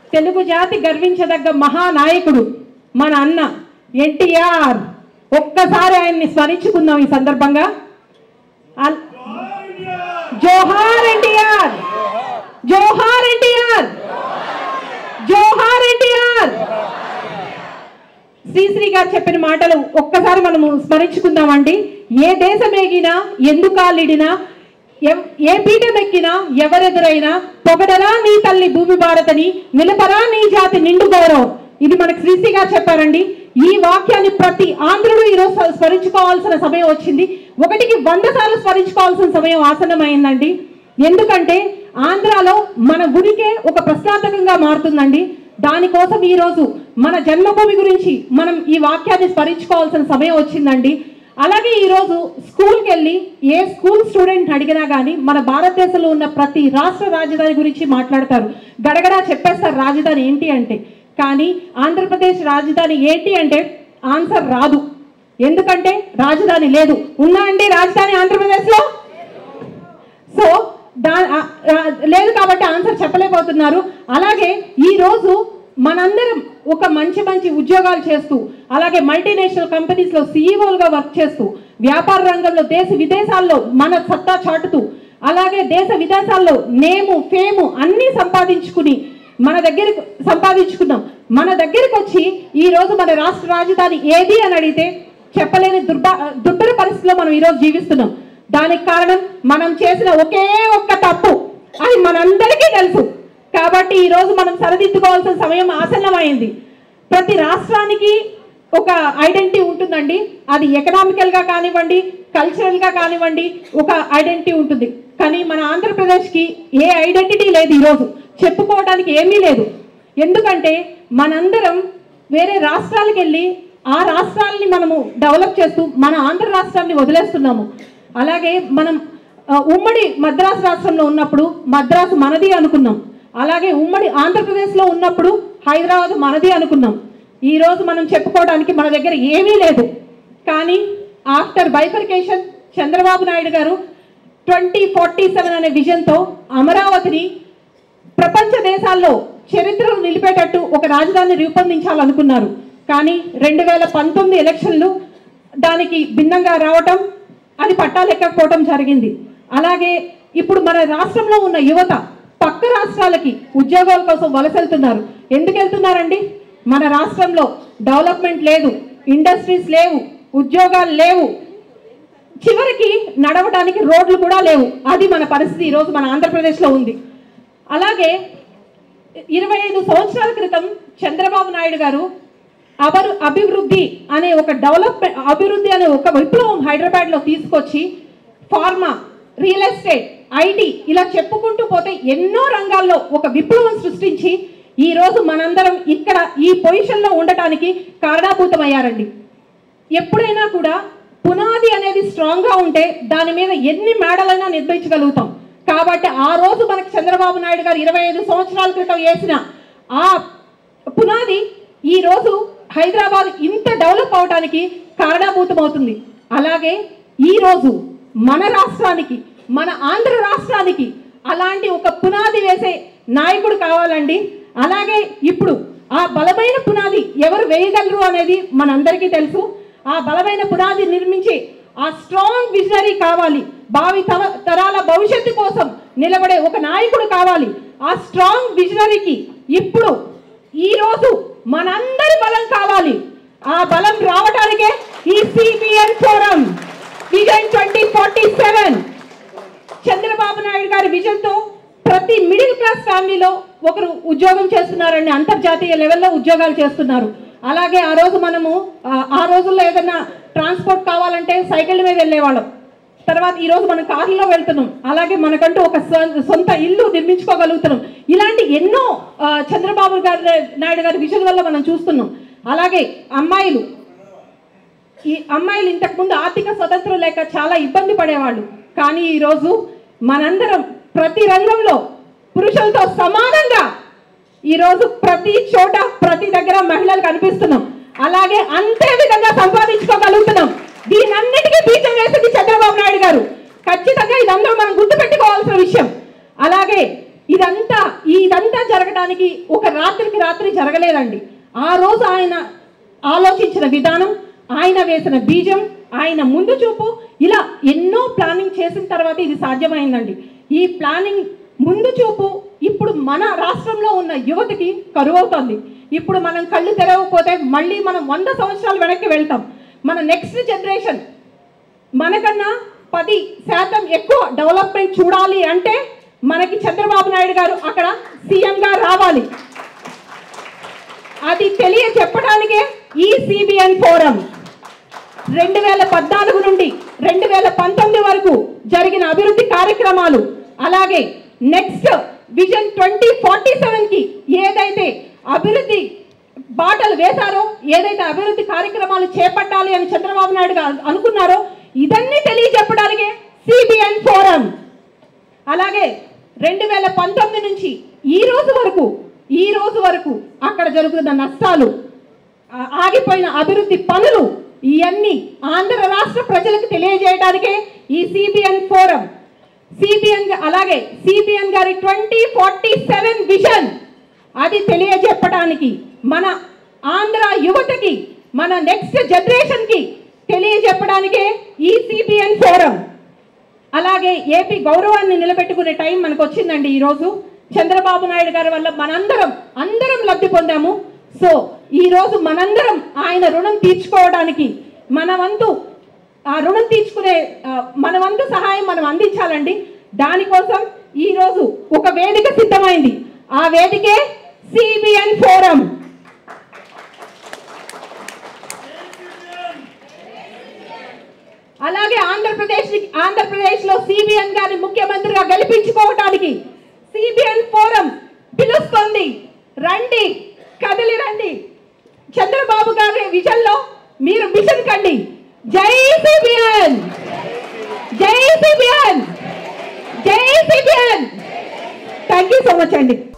తెలుగు జాతి గర్వించదగ్గ మహానాయకుడు మన అన్న ఎన్టీఆర్ ఒక్కసారి ఆయన్ని స్మరించుకుందాం ఈ సందర్భంగా అల్- జోహార్ ఎన్టీఆర్ జోహార్ ఎన్టీఆర్ జోహార్ ఎన్టీఆర్ శ్రీశ్రీ గారు చెప్పిన మాటలు ఒక్కసారి మనము స్మరించుకుందామండి ఏ దేశం ఎగినా ఎందుకాలిడినా ఎవ్- ఏ పీఠం ఎక్కినా ఎవరెదురైనా పొగడరా నీ తల్లి భూమి భారతని నిలపరా నీ జాతి నిండు గౌరవం ఇది మనకు శ్రీశ్రీ గారు చెప్పారండి ఈ వాక్యాన్ని ప్రతి ఆంధ్రుడు ఈరోజు స్మ- స్మరించుకోవాల్సిన సమయం వచ్చింది ఒకటికి వంద సార్లు స్మరించుకోవాల్సిన సమయం ఆసన్నమైందండి ఎందుకంటే ఆంధ్రాలో మన ఉనికి ఒక ప్రశ్నార్థకంగా మారుతుందండి దానికోసం ఈరోజు మన జన్మభూమి గురించి మనం ఈ వాక్యాన్ని స్మరించుకోవాల్సిన సమయం వచ్చిందండి అలాగే ఈరోజు స్కూల్కి వెళ్ళి ఏ స్కూల్ స్టూడెంట్ అడిగినా కానీ మన భారతదేశంలో ఉన్న ప్రతి రాష్ట్ర రాజధాని గురించి మాట్లాడతారు గడగడా చెప్పేస్తారు రాజధాని ఏంటి అంటే కానీ ఆంధ్రప్రదేశ్ రాజధాని ఏంటి అంటే ఆన్సర్ రాదు ఎందుకంటే రాజధాని లేదు ఉన్నా అండి రాజధాని ఆంధ్రప్రదేశ్లో సో దా ఆ- ఆ- లేదు కాబట్టి ఆన్సర్ చెప్పలేకపోతున్నారు అలాగే ఈ రోజు మనందరం ఒక మంచి మంచి ఉద్యోగాలు చేస్తూ అలాగే మల్టీనేషనల్ కంపెనీస్లో సీఈఓలుగా వర్క్ చేస్తూ వ్యాపార రంగంలో దేశ విదేశాల్లో మన సత్తా చాటుతూ అలాగే దేశ విదేశాల్లో నేము ఫేము అన్నీ సంపాదించుకుని మన దగ్గరకు సంపాదించుకున్నాం మన దగ్గరకు వచ్చి ఈ రోజు మన రాష్ట్ర రాజధాని ఏది అని అడిగితే చెప్పలేని దుర్బా దుర్భర పరిస్థితిలో మనం ఈరోజు జీవిస్తున్నాం దానికి కారణం మనం చేసిన ఒకే ఒక్క తప్పు అది మనందరికీ తెలుసు కాబట్టి ఈ రోజు మనం సరిదిద్దుకోవాల్సిన సమయం ఆసన్నమైంది ప్రతి రాష్ట్రానికి ఒక ఐడెంటిటీ ఉంటుందండి అది ఎకనామికల్గా కానివ్వండి కల్చరల్గా కానివ్వండి ఒక ఐడెంటిటీ ఉంటుంది కానీ మన ఆంధ్రప్రదేశ్కి ఏ ఐడెంటిటీ లేదు ఈరోజు చెప్పుకోవడానికి ఏమీ లేదు ఎందుకంటే మనందరం వేరే రాష్ట్రాలకు వెళ్ళి ఆ రాష్ట్రాలని మనము డెవలప్ చేస్తూ మన ఆంధ్ర రాష్ట్రాన్ని వదిలేస్తున్నాము అలాగే మనం ఆ, ఉమ్మడి మద్రాసు రాష్ట్రంలో ఉన్నప్పుడు మద్రాసు మనది అనుకున్నాం అలాగే ఉమ్మడి ఆంధ్రప్రదేశ్లో ఉన్నప్పుడు హైదరాబాద్ మనది అనుకున్నాం ఈ రోజు మనం చెప్పుకోవడానికి మన దగ్గర ఏమీ లేదు కానీ ఆఫ్టర్ బైఫర్కేషన్ చంద్రబాబు నాయుడు గారు ట్వంటీ ఫార్టీ సెవెన్ అనే విజన్తో అమరావతిని ప్రపంచ దేశాల్లో చరిత్రను నిలిపేటట్టు ఒక రాజధాని రూపొందించాలనుకున్నారు కానీ రెండు వేల పంతొమ్మిది ఎలక్షన్లు దానికి భిన్నంగా రావటం అది పట్టాలెక్కకపోవటం జరిగింది అలాగే ఇప్పుడు మన రాష్ట్రంలో ఉన్న యువత పక్క రాష్ట్రాలకి ఉద్యోగాల కోసం వలస వెళ్తున్నారు ఎందుకు వెళ్తున్నారండి మన రాష్ట్రంలో డెవలప్మెంట్ లేదు ఇండస్ట్రీస్ లేవు ఉద్యోగాలు లేవు చివరికి నడవడానికి రోడ్లు కూడా లేవు అది మన పరిస్థితి ఈరోజు మన ఆంధ్రప్రదేశ్లో ఉంది అలాగే ఇరవై ఐదు సంవత్సరాల క్రితం చంద్రబాబు నాయుడు గారు అబరు అభివృద్ధి అనే ఒక డెవలప్మెంట్ అభివృద్ధి అనే ఒక విప్లవం హైదరాబాద్లో తీసుకొచ్చి ఫార్మా రియల్ ఎస్టేట్ ఐటీ ఇలా చెప్పుకుంటూ పోతే ఎన్నో రంగాల్లో ఒక విప్లవం సృష్టించి ఈ రోజు మనందరం ఇక్కడ ఈ పొజిషన్లో ఉండటానికి కారణాభూతమయ్యారండి ఎప్పుడైనా కూడా పునాది అనేది స్ట్రాంగ్గా ఉంటే దాని మీద ఎన్ని మేడలైనా నిర్మించగలుగుతాం కాబట్టి ఆ రోజు మనకు చంద్రబాబు నాయుడు గారు ఇరవై ఐదు సంవత్సరాల క్రితం వేసిన ఆ పునాది ఈ రోజు హైదరాబాద్ ఇంత డెవలప్ అవడానికి కారణాభూతమవుతుంది అలాగే ఈ రోజు మన రాష్ట్రానికి మన ఆంధ్ర రాష్ట్రానికి అలాంటి ఒక పునాది వేసే నాయకుడు కావాలండి అలాగే ఇప్పుడు ఆ బలమైన పునాది ఎవరు వేయగలరు అనేది మనందరికీ తెలుసు ఆ బలమైన పునాది నిర్మించి ఆ స్ట్రాంగ్ విజనరీ కావాలి భావి తవ- తరాల భవిష్యత్తు కోసం నిలబడే ఒక నాయకుడు కావాలి ఆ స్ట్రాంగ్ విజనరీకి ఇప్పుడు ఈ రోజు మనందరి బలం కావాలి ఆ బలం రావడానికే ఈ CBN forum vision twenty forty seven Chandrababu Naidu గారి విజన్తో ప్రతి మిడిల్ క్లాస్ ఫ్యామిలీలో ఒకరు ఉద్యోగం చేస్తున్నారండి అంతర్జాతీయ లెవెల్లో ఉద్యోగాలు చేస్తున్నారు అలాగే ఆ రోజు మనము ఆ, ఆ రోజుల్లో ఏదైనా ట్రాన్స్పోర్ట్ కావాలంటే సైకిల్ మీద వెళ్ళేవాళ్ళం తర్వాత ఈ రోజు మనం కార్లో వెళ్తున్నాం అలాగే మనకంటూ ఒక సొ- సొంత ఇల్లు నిర్మించుకోగలుగుతున్నాం ఇలాంటి ఎన్నో ఆ, చంద్రబాబు గారి నాయుడు గారి విజన్ వల్ల మనం చూస్తున్నాం అలాగే అమ్మాయిలు ఈ అమ్మాయిలు ఇంతకుముందు ఆర్థిక స్వతంత్రం లేక చాలా ఇబ్బంది పడేవాళ్ళు కానీ ఈరోజు మనందరం ప్రతి రంగంలో పురుషులతో సమానంగా ఈరోజు ప్రతి చోట ప్రతి దగ్గర మహిళలు కనిపిస్తున్నాం అలాగే అంతే విధంగా సంపాదించుకోగలుగుతున్నాం దీనన్నిటికీ బీజం వేసింది చంద్రబాబు నాయుడు గారు ఖచ్చితంగా ఇదందరూ మనం గుర్తుపెట్టుకోవాల్సిన విషయం అలాగే ఇదంతా ఇదంతా జరగడానికి ఒక రాత్రికి రాత్రి జరగలేదండి ఆ రోజు ఆయన ఆలోచించిన విధానం ఆయన వేసిన బీజం ఆయన ముందు చూపు ఇలా ఎన్నో ప్లానింగ్ చేసిన తర్వాత ఇది సాధ్యమైందండి ఈ ప్లానింగ్ ముందు చూపు ఇప్పుడు మన రాష్ట్రంలో ఉన్న యువతకి కరువవుతుంది ఇప్పుడు మనం కళ్ళు తెరవకపోతే మళ్ళీ మనం వంద సంవత్సరాలు వెనక్కి వెళ్తాం మన నెక్స్ట్ జనరేషన్ మనకన్నా పది శాతం ఎక్కువ డెవలప్మెంట్ చూడాలి అంటే మనకి చంద్రబాబు నాయుడు గారు అక్కడ సీఎంగా రావాలి అది తెలియ చెప్పడానికే ఈ సిబిఎన్ ఫోరం రెండు వేల పద్నాలుగు నుండి రెండు వేల పంతొమ్మిది వరకు జరిగిన అభివృద్ధి కార్యక్రమాలు అలాగే నెక్స్ట్ విజన్ ట్వంటీ ఫార్టీ సెవెన్కి ఏదైతే అభివృద్ధి బాటలు వేశారో ఏదైతే అభివృద్ధి కార్యక్రమాలు చేపట్టాలి అని చంద్రబాబు నాయుడు గారు అనుకున్నారో ఇదన్నీ తెలియజెప్పడానికే సిబిఎన్ ఫోరం అలాగే రెండు వేల పంతొమ్మిది నుంచి ఈ రోజు వరకు ఈ రోజు వరకు అక్కడ జరుగుతున్న నష్టాలు ఆ, ఆగిపోయిన అభివృద్ధి పనులు ఇవన్నీ ఆంధ్ర రాష్ట్ర ప్రజలకు తెలియజేయడానికే ఈ సిబిఎన్ ఫోరం సిబిఎన్ అలాగే సిబిఎన్ గారి ట్వంటీ ఫార్టీ సెవెన్ విజన్ అది తెలియజెప్పడానికి మన ఆంధ్ర యువతకి మన నెక్స్ట్ జనరేషన్కి తెలియజెప్పడానికే ఈ సిబిఎన్ ఫోరం అలాగే ఏపీ గౌరవాన్ని నిలబెట్టుకునే టైం మనకు వచ్చిందండి ఈరోజు చంద్రబాబు నాయుడు గారి వల్ల మనందరం అందరం లబ్ధి పొందాము సో ఈరోజు మనందరం ఆయన రుణం తీర్చుకోవడానికి మన వంతు ఆ రుణం తీర్చుకునే ఆ, మన వంతు సహాయం మనం అందించాలండి దానికోసం ఈరోజు ఒక వేదిక సిద్ధమైంది ఆ వేదికే సిబిఎన్ ఫోరం అలాగే ఆంధ్రప్రదేశ్ ఆంధ్రప్రదేశ్ లో సిబిఎన్ గారిని ముఖ్యమంత్రిగా గెలిపించుకోవటానికి సిబిఎన్ ఫోరం పిలుస్తుంది రండి కదిలి రండి చంద్రబాబు గారి విజన్ లో మీరు మిషన్ కండి జై సిబిఎన్ జై సిబిఎన్ జై CBN thank you so much అండి